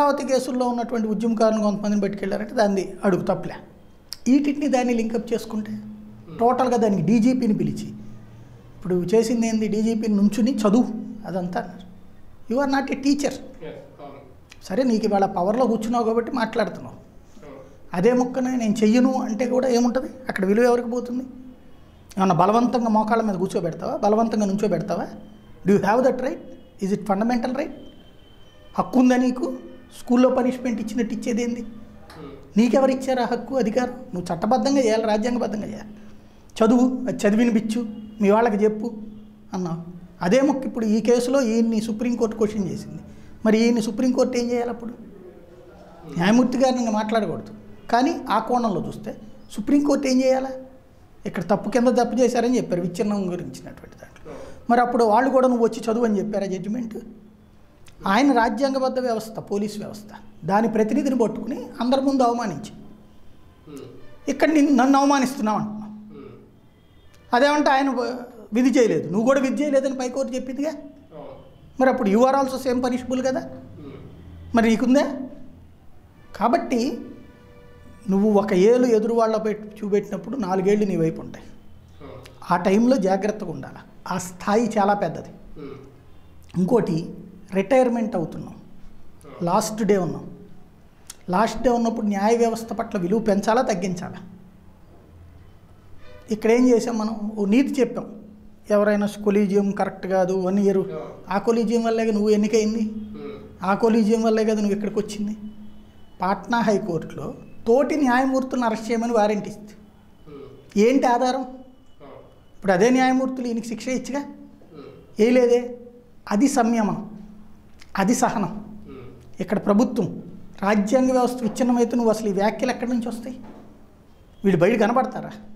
అమరావతి కేసుల్లో ఉన్నటువంటి ఉద్యమకారులను కొంతమందిని పట్టుకెళ్ళారంటే దాన్ని అడుగు తప్పలే వీటిని దాన్ని లింకప్ చేసుకుంటే టోటల్గా దానికి డీజీపీని పిలిచి ఇప్పుడు చేసింది ఏంది డీజీపీని నుంచుని చదువు అదంతా అన్నారు you are not a teacher సరే నీకు ఇవాళ పవర్లో కూర్చున్నావు కాబట్టి మాట్లాడుతున్నావు అదే ముక్కనే నేను చెయ్యను అంటే కూడా ఏముంటుంది అక్కడ విలువ ఎవరికి పోతుంది ఏమన్నా బలవంతంగా మోకాళ్ళ మీద కూర్చోబెడతావా బలవంతంగా నుంచోబెడతావా do you have that right is it fundamental right హక్కు ఉందా నీకు స్కూల్లో పనిష్మెంట్ ఇచ్చినట్టు ఇచ్చేది ఏంది నీకెవరు ఇచ్చారు ఆ హక్కు అధికారం నువ్వు చట్టబద్ధంగా చేయాలి రాజ్యాంగబద్ధంగా చేయాలి చదువు అది చదివినిపించు మీ వాళ్ళకి చెప్పు అన్నావు అదే మొక్క ఇప్పుడు ఈ కేసులో ఈయన్ని సుప్రీంకోర్టు క్వశ్చన్ చేసింది మరి ఈయన్ని సుప్రీంకోర్టు ఏం చేయాలి అప్పుడు న్యాయమూర్తి గారిని ఇంకా మాట్లాడకూడదు కానీ ఆ కోణంలో చూస్తే సుప్రీంకోర్టు ఏం చేయాలా ఇక్కడ తప్పు కింద తప్పు చేశారని చెప్పారు విచ్ఛిన్నం గురించినటువంటి దాంట్లో మరి అప్పుడు వాళ్ళు కూడా నువ్వు వచ్చి చదువు అని చెప్పారా జడ్జిమెంట్ ఆయన రాజ్యాంగబద్ధ వ్యవస్థ పోలీస్ వ్యవస్థ దాని ప్రతినిధిని పట్టుకుని అందరి ముందు అవమానించి ఇక్కడ నిన్ను నన్ను అవమానిస్తున్నావు అంటున్నావు అదేమంటే ఆయన విధి చేయలేదు నువ్వు కూడా విధి చేయలేదని పైకోర్టు చెప్పిందిగా మరి అప్పుడు you are also same punishable కదా మరి నీకుందే కాబట్టి నువ్వు ఒక ఏళ్ళు ఎదురు వాళ్ళ పెట్టి చూపెట్టినప్పుడు నాలుగేళ్ళు నీ వైపు ఉంటాయి ఆ టైంలో జాగ్రత్తగా ఉండాలి ఆ స్థాయి చాలా పెద్దది ఇంకోటి రిటైర్మెంట్ అవుతున్నాం లాస్ట్ డే ఉన్నాం లాస్ట్ డే ఉన్నప్పుడు న్యాయ వ్యవస్థ పట్ల విలువ పెంచాలా తగ్గించాలా ఇక్కడ ఏం చేసాం మనం ఓ నీతి చెప్పాం ఎవరైనా కొలీజియం కరెక్ట్ కాదు వన్ ఇయర్ ఆ కొలీజియం వల్లే కదా నువ్వు ఎన్నికైంది ఆ కొలీజియం వల్లే కదా నువ్వు ఇక్కడికి వచ్చింది పాట్నా హైకోర్టులో తోటి న్యాయమూర్తులను అరెస్ట్ చేయమని వారెంట్ ఇస్తుంది ఏంటి ఆధారం ఇప్పుడు అదే న్యాయమూర్తులు ఈయనకి శిక్ష ఇచ్చిగా ఏ లేదే అది సంయమనం అది సహనం ఇక్కడ ప్రభుత్వం రాజ్యాంగ వ్యవస్థ విచ్ఛిన్నమైతే నువ్వు అసలు ఈ వ్యాఖ్యలు ఎక్కడి నుంచి వస్తాయి వీళ్ళు బయట కనబడతారా